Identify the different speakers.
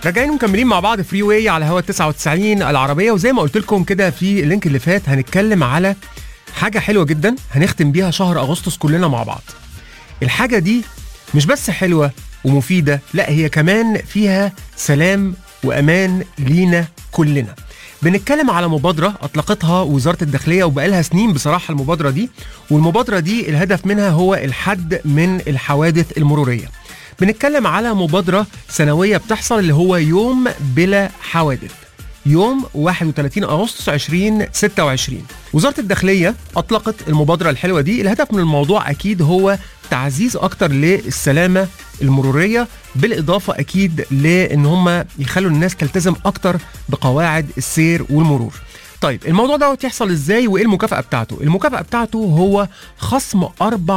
Speaker 1: راجعين مكملين مع بعض فري واي على هوا 99 العربيه وزي ما قلت لكم كده في اللينك اللي فات هنتكلم على حاجه حلوه جدا هنختم بيها شهر اغسطس كلنا مع بعض الحاجه دي مش بس حلوه ومفيده لا هي كمان فيها سلام وامان لينا كلنا بنتكلم على مبادرة أطلقتها وزارة الداخلية وبقالها سنين بصراحة المبادرة دي والمبادرة دي الهدف منها هو الحد من الحوادث المرورية بنتكلم على مبادرة سنوية بتحصل اللي هو يوم بلا حوادث يوم 31 اغسطس 2026 وزاره الداخليه اطلقت المبادره الحلوه دي الهدف من الموضوع اكيد هو تعزيز اكتر للسلامه المروريه بالاضافه اكيد لان هم يخلوا الناس تلتزم اكتر بقواعد السير والمرور طيب الموضوع دوت يحصل ازاي وايه المكافاه بتاعته المكافاه بتاعته هو خصم اربع